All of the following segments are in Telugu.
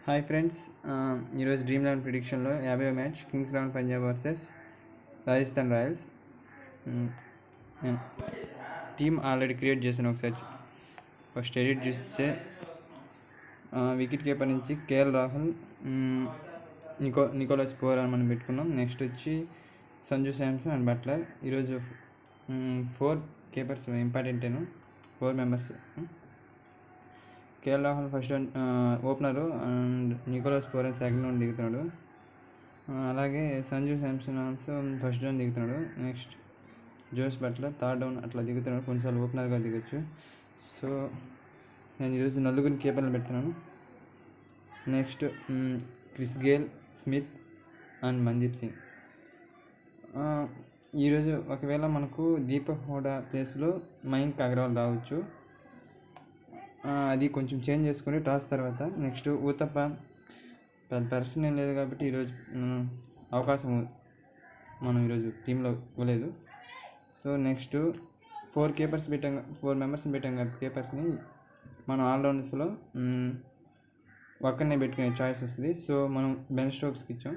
హాయ్ ఫ్రెండ్స్ ఈరోజు డ్రీమ్ లెవెన్ ప్రిడిక్షన్లో యాభై match kings eleven Punjab versus Rajasthan royals నేను టీమ్ ఆల్రెడీ క్రియేట్ చేశాను ఒకసారి ఫస్ట్ ఎడిట్ చూస్తే వికెట్ కీపర్ నుంచి KL Rahul hmm, Nico Nicholas Pooran అని మనం పెట్టుకున్నాం నెక్స్ట్ వచ్చి సంజు శాంసన్ అండ్ బట్లర్ ఈరోజు four keepers important four members KL Rahul first opener and Nicholas Pooran second round దిగుతున్నాడు ఆ, అలాగే Sanju Samson also first round దిగుతున్నాడు next Jos Buttler third down అట్లా దిగుతున్నాడు కొన్నిసార్లు ఓపెనర్గా దిగొచ్చు సో నేను ఈరోజు నలుగురిని కీపర్లు పెడుతున్నాను next hmm, Chris Gayle Smith and Mandeep Singh ఆ, ఈరోజు ఒకవేళ మనకు దీపక్ హోడా ప్లేస్లో మయంక్ అగర్వాల్ రావచ్చు ఆ, అది కొంచెం చేంజ్ చేసుకుని టాస్ తర్వాత నెక్స్ట్ ఊతప్ప పెద్ద పర్సన్ ఏం లేదు కాబట్టి ఈరోజు మ్, అవకాశం మనం ఈరోజు టీంలో ఇవ్వలేదు సో నెక్స్ట్ ఫోర్ కీపర్స్ పెట్టాం ఫోర్ మెంబర్స్ని పెట్టాం కదా కీపర్స్ని మనం ఆల్రౌండర్స్లో ఒక్కరినే పెట్టుకునే చాయిస్ వస్తుంది సో మనం బెన్ స్టోక్స్కి ఇచ్చాం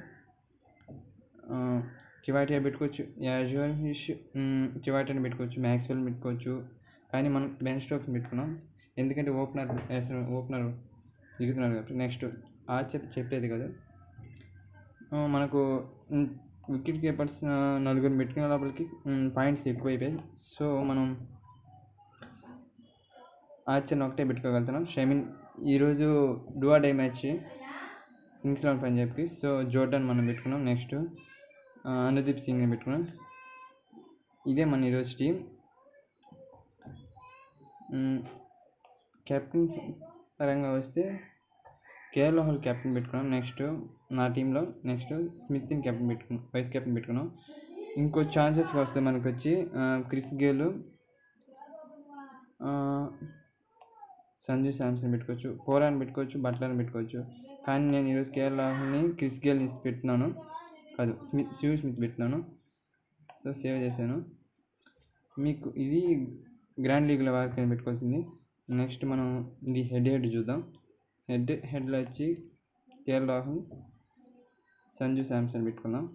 చివాటియా పెట్టుకోవచ్చు యాజువల్ ఫిష్ చివాటియాని పెట్టుకోవచ్చు మ్యాక్స్వెల్ పెట్టుకోవచ్చు కానీ మనం బెన్ స్టోక్స్ పెట్టుకున్నాం ఎందుకంటే ఓపెనర్ వేసిన ఓపెనర్ దిగుతున్నారు కాబట్టి నెక్స్ట్ ఆర్చర్ చెప్పేది కదా ఆ, మనకు వికెట్ కీపర్స్ నలుగురు పెట్టుకునే లోపలికి పాయింట్స్ ఎక్కువైపోయాయి సో మనం ఆర్చర్ని ఒకటే పెట్టుకోగలుగుతున్నాం షమిన్ ఈరోజు డువా డై మ్యాచ్ కింగ్స్ లెవెన్ పంజాబ్కి సో జోర్డన్ మనం పెట్టుకున్నాం నెక్స్ట్ అనుదీప్ సింగ్ని పెట్టుకున్నాం ఇదే మన ఈరోజు టీం కెప్టెన్ పరంగా వస్తే కేఎల్ రాహుల్ కెప్టెన్ పెట్టుకున్నాం నెక్స్ట్ నా టీంలో నెక్స్ట్ స్మిత్ని కెప్టెన్ పెట్టుకున్నాం వైస్ కెప్టెన్ పెట్టుకున్నాం ఇంకో ఛాన్సెస్ వస్తే మనకు వచ్చి ఆ, క్రిస్ గేలు ఆ, సంజు శాంసన్ పెట్టుకోవచ్చు పోరాన్ పెట్టుకోవచ్చు బట్లర్ని పెట్టుకోవచ్చు కానీ నేను ఈరోజు కేఎల్ రాహుల్ని క్రిస్ గేల్ని పెట్టినాను కాదు స్మిత్ శివ్ స్మిత్ పెట్టినాను సో సేవ్ చేశాను మీకు ఇది గ్రాండ్ లీగ్లో వారికి పెట్టుకోవాల్సింది నెక్స్ట్ మనం ఇది హెడ్ హెడ్ చూద్దాం హెడ్ హెడ్లో వచ్చి కేఎల్ రాహుల్ సంజు శాంసన్ పెట్టుకుందాం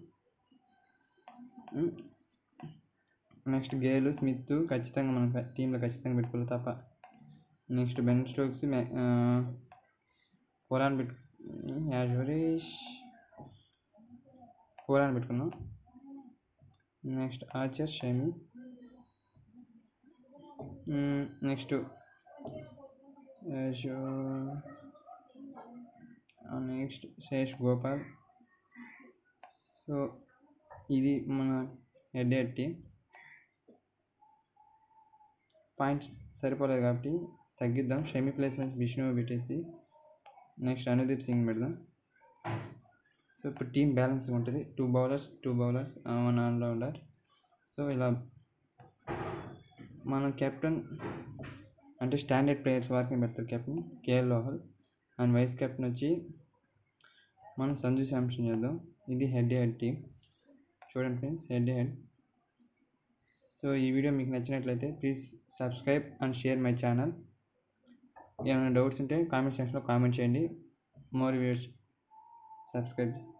నెక్స్ట్ గేలు స్మిత్ ఖచ్చితంగా మనం టీంలో ఖచ్చితంగా పెట్టుకోవాలి తప్ప నెక్స్ట్ బెన్ స్టోక్స్ పోరాన్ పెట్టు యాజవరీష్ పోరాన్ పెట్టుకున్నాం next Archer Shami next next శేష్ గోపాల్ సో ఇది మన హెడ్ హెడ్ టీం పాయింట్స్ సరిపోలేదు కాబట్టి తగ్గిద్దాం షమి ప్లేస్ నుంచి విష్ణు పెట్టేసి నెక్స్ట్ అనుదీప్ సింగ్ పెడదాం సో ఇప్పుడు టీం బ్యాలెన్స్ ఉంటుంది two bowlers two bowlers one allrounder so ఇలా మన కెప్టెన్ అంటే స్టాండర్డ్ ప్లేయర్స్ వరకు పెడతారు captain KL Rahul and vice captain వచ్చి మనం సంజు శాంసన్ చేద్దాం ఇది హెడ్ హెడ్ టీం చూడండి ఫ్రెండ్స్ హెడ్ హెడ్ సో ఈ వీడియో మీకు నచ్చినట్లయితే please subscribe and share my channel ఏమైనా డౌట్స్ ఉంటే కామెంట్ సెక్షన్లో కామెంట్ చేయండి మోర్ వ్యూస్ సబ్స్క్రైబ్